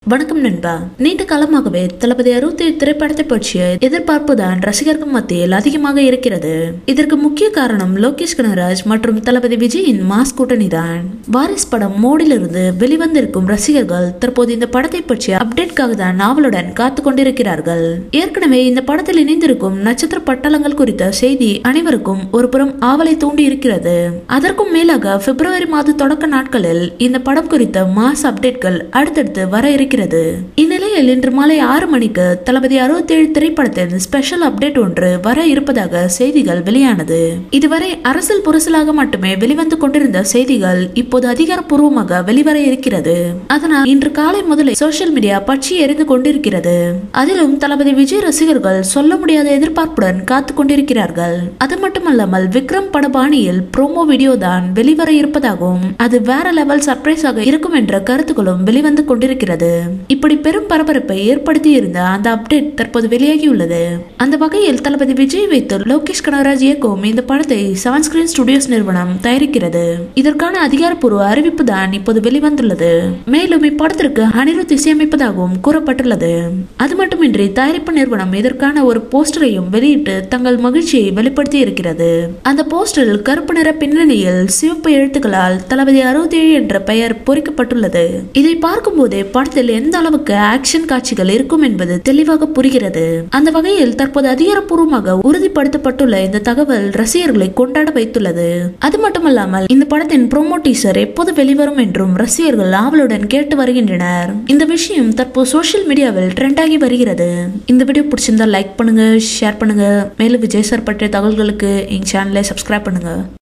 வணக்கம் நண்பா நீண்ட காலமாகவே தளபதி அறுபத்தி திரைப்படத்தை பற்றிய எதிர்பார்ப்பு தான் ரசிகர்கள் மத்தியில் அதிகமாக இருக்கிறது இதற்கு முக்கிய காரணம் லோகேஷ் கனகராஜ் மற்றும் தளபதி விஜயின் மாஸ் கூட்டணி தான் வாரிஸ் படம் மோடிலிருந்து வெளிவந்திருக்கும் ரசிகர்கள் தற்போது இந்த படத்தை பற்றிய அப்டேட்காக தான் நாவலுடன் காத்து கொண்டிருக்கிறார்கள் ஏற்கனவே இந்த படத்தில் இணைந்திருக்கும் நட்சத்திர பட்டளங்கள் குறித்த செய்தி அனைவருக்கும் ஒரு புறம் ஆவலை தூண்டி இருக்கிறது அதற்கும் மேலாக பிப்ரவரி மாத தொடக்க நாட்களில் இந்த படம் குறித்த மாஸ் அப்டேட்கள் அடுத்தடுத்து வர இருக்கிறது இந்நிலையில் இன்று மாலை ஆறு மணிக்கு தளபதி அறுபத்தேழு திரைப்படத்தின் ஸ்பெஷல் அப்டேட் ஒன்று வர இருப்பதாக செய்திகள் வெளியானது இதுவரை அரசியல் புரசலாக மட்டுமே வெளிவந்து கொண்டிருந்த செய்திகள் இப்போது அதிகாரப்பூர்வமாக வெளிவர இருக்கிறது அதனால் இன்று காலை முதலே சோசியல் மீடியா பற்றி எரிந்து கொண்டிருக்கிறது அதிலும் தளபதி விஜய் ரசிகர்கள் சொல்ல முடியாத எதிர்பார்ப்புடன் காத்து கொண்டிருக்கிறார்கள் அது மட்டுமல்லாமல் விக்ரம் பட பாணியில் ப்ரோமோ வீடியோ தான் வெளிவர இருப்பதாகவும் அது வேற லெவல் சர்ப்ரைஸாக இருக்கும் என்ற கருத்துக்களும் வெளிவந்து கொண்டிருக்கிறது இப்படி பெரும் பரபரப்பை ஏற்படுத்தி இருந்த அந்த அப்டேட் தற்போது வெளியாகியுள்ளது அந்த வகையில் தளபதி விஜய் வைத்து லோகேஷ் கனகராஜ் இயக்கும் இந்த படத்தை செவன் ஸ்கிரீன் ஸ்டுடியோஸ் நிறுவனம் தயாரிக்கிறது இதற்கான அதிகாரப்பூர்வ அறிவிப்பு தான் இப்போது வெளிவந்துள்ளது மேலும் இப்படத்திற்கு அனிருத் இசையமைப்பதாகவும் கூறப்பட்டுள்ளது அது மட்டுமின்றி தயாரிப்பு நிறுவனம் இதற்கான ஒரு போஸ்டரையும் வெளியிட்டு தங்கள் மகிழ்ச்சியை வெளிப்படுத்தி இருக்கிறது அந்த போஸ்டரில் கருப்பு நிற பின்னணியில் சிவப்பு எழுத்துக்களால் தளபதி அறுபத்தி ஏழு என்ற பெயர் பொறிக்கப்பட்டுள்ளது இதை பார்க்கும் போதே படத்தில் எந்த அளவுக்கு ஆக்ஷன் காட்சிகள் இருக்கும் என்பது தெளிவாக புரிகிறது அந்த வகையில் தற்போது அதிகாரப்பூர்வமாக உறுதிப்படுத்தப்பட்டுள்ள இந்த தகவல் ரசிகர்களை கொண்டாட வைத்துள்ளது அது மட்டுமல்லாமல் இந்த படத்தின் ப்ரோமோ டீசர் எப்போது வெளிவரும் என்றும் ரசிகர்கள் ஆவலுடன் கேட்டு வருகின்றனர் இந்த விஷயம் தற்போது சோஷியல் மீடியாவில் ட்ரெண்ட் ஆகி வருகிறது இந்த வீடியோ பிடிச்சிருந்தா லைக் பண்ணுங்க ஷேர் பண்ணுங்க மேலும் விஜய் சார் பற்றிய தகவல்களுக்கு எங்க சேனலை சப்ஸ்கிரைப் பண்ணுங்க